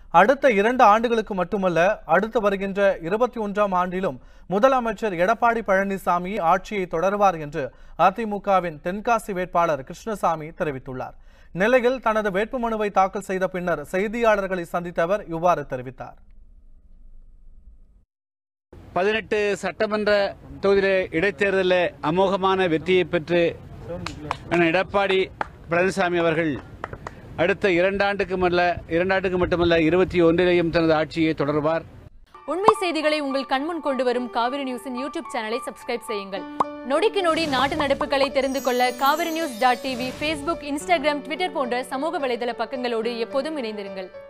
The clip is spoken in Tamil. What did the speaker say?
அடுத்த இரண்டு ஆண்டுகளுக்கு மட்டுமல்ல அடுத்து வருகின்ற இருபத்தி ஒன்றாம் ஆண்டிலும் முதலமைச்சர் எடப்பாடி பழனிசாமி ஆட்சியை தொடர்வார் என்று அதிமுகவின் தென்காசி வேட்பாளர் கிருஷ்ணசாமி தெரிவித்துள்ளார் நெல்லையில் தனது வேட்புமனுவை தாக்கல் செய்த பின்னர் செய்தியாளர்களை சந்தித்த அவர் இவ்வாறு தெரிவித்தார் பதினெட்டு சட்டமன்ற தொகுதியில இடைத்தேர்தலில் அமோகமான வெற்றியை பெற்று அண்ணன் எடப்பாடி பழனிசாமி அவர்கள் அடுத்த இரண்டாண்டுக்கு மல்ல இரண்டாண்டுக்கு மட்டுமல்ல இருபத்தி ஒன்றிலேயும் தனது ஆட்சியை தொடர்வார் உண்மை செய்திகளை உங்கள் கண்முன் கொண்டு வரும் காவிரி நியூஸின் யூடியூப் சேனலை சப்ஸ்கிரைப் செய்யுங்கள் நொடிக்கு நொடி நாட்டு நடப்புகளை தெரிந்து கொள்ள Kaveri news dot TV Facebook Instagram Twitter போன்ற சமூக வலைதள பக்கங்களோடு எப்போதும் இணைந்திருங்கள்